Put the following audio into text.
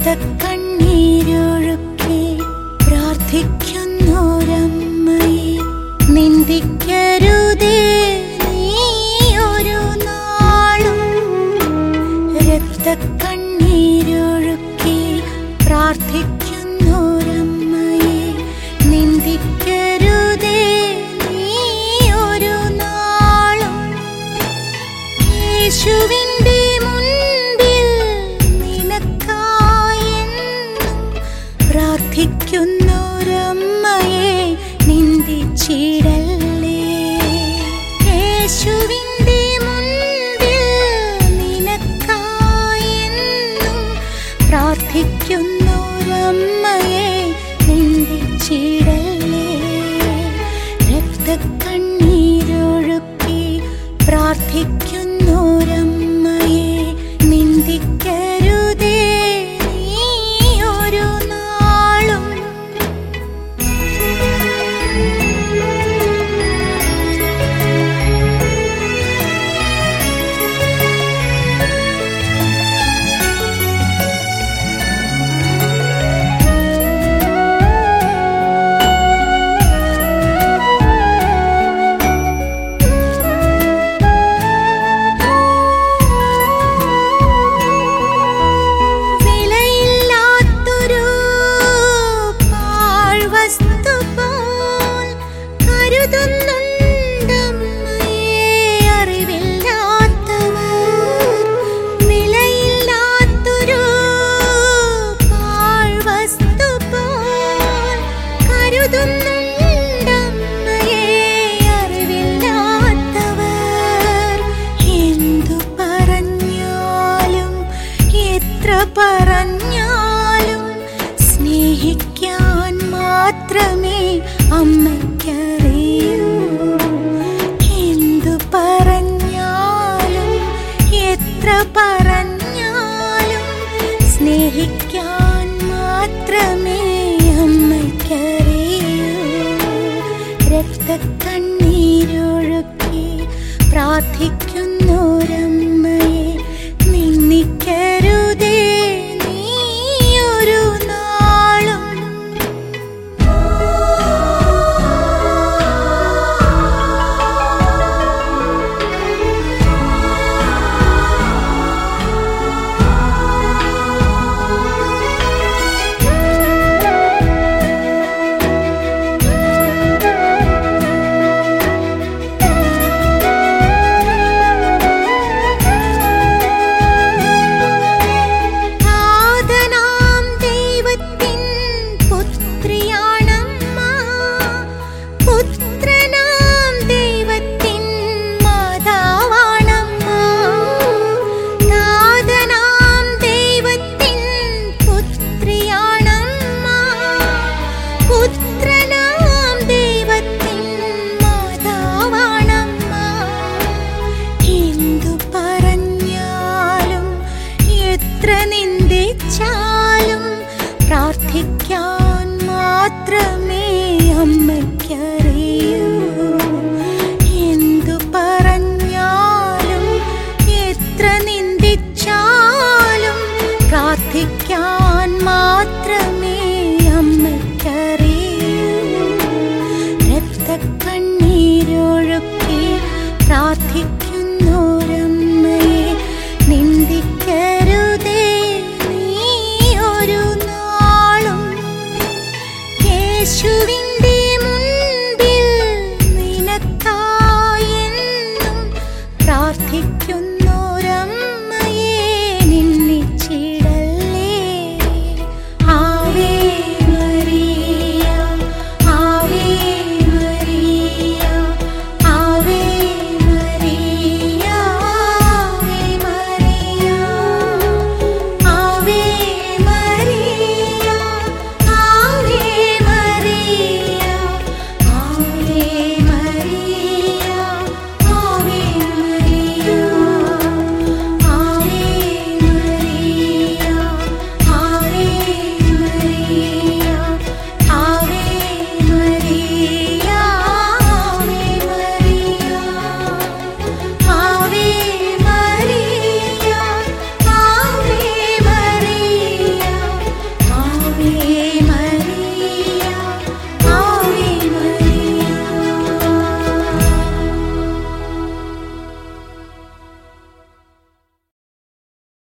രക്തക്കണ്ണീരൊഴുക്കി പ്രാർത്ഥിക്കുന്നോരമ്മയെ നിന്ദിക്കരുതേ നീ ഒരു നാളും രക്തക്കണ്ണീരൊഴുക്കി പ്രാർത്ഥിക്കുന്നോരമ്മയെ നിന്ദിക്കരുതേ നീ ഒരു നാളും യേശുവിൻ്റെ മുൻപിൽ നിനക്കായെന്നും പ്രാർത്ഥിക്കുന്നൊരമ്മയെ നിന്ദിച്ചിടല്ലേ യേശുവിൻ്റെ മുൻപിൽ നിനക്കായെന്നും പ്രാർത്ഥിക്കുന്നൊരമ്മയെ നിന്ദിച്ചിടല്ലേ രക്തക്കണ്ണീരൊഴുക്കി പ്രാർത്ഥിക്കുന്നോരമ്മയെ നിന്ദിക്കരുതേ നീ ഒരു നാളും വിലയില്ലാത്തൊരു പാഴ്വസ്തു പോൽ കരുതുന്നുണ്ടമ്മയെ അറിവില്ലാത്തവർ വിലയില്ലാത്തൊരു പാഴ്വസ്തു പോൽ കരുതുന്നുണ്ടമ്മയെ അറിവില്ലാത്തവർ എന്തു പറഞ്ഞാലും എത്ര പറഞ്ഞാലും സ്നേഹിക്കാൻ മാത്രമേ അമ്മയ്ക്കറിയൂ എന്തു പറഞ്ഞാലും എത്ര പറഞ്ഞാലും സ്നേഹിക്കാൻ മാത്രമേ അമ്മയ്ക്കറിയൂ രക്തക്കണ്ണീരൊഴുക്കി പ്രാർത്ഥിക്കുന്നോരമ്മയെ നിന്ദിക്കരുതേ നീ ഒരു നാളും നാഥനാം ദൈവത്തിൻ പുത്രിയാണമ്മ പുത്രനാം ദൈവത്തിൻ മാതാവാണമ്മ നാഥനാം ദൈവത്തിൻ പുത്രിയാണമ്മ പുത്രനാം ദൈവത്തിൻ മാതാവാണമ്മ എന്തു പറഞ്ഞാലും എത്ര നിന്ദിച്ചാലും പ്രാർത്ഥിക്കാൻ മാത്രമേ അമ്മയ്ക്കറിയൂ എന്തു പറഞ്ഞാലും എത്ര നിന്ദിച്ചാലും പ്രാർത്ഥിക്കാൻ മാത്രമേ അമ്മയ്ക്കറിയൂ രക്തക്കണ്ണീരൊഴുക്കി പ്രാർത്ഥിക്ക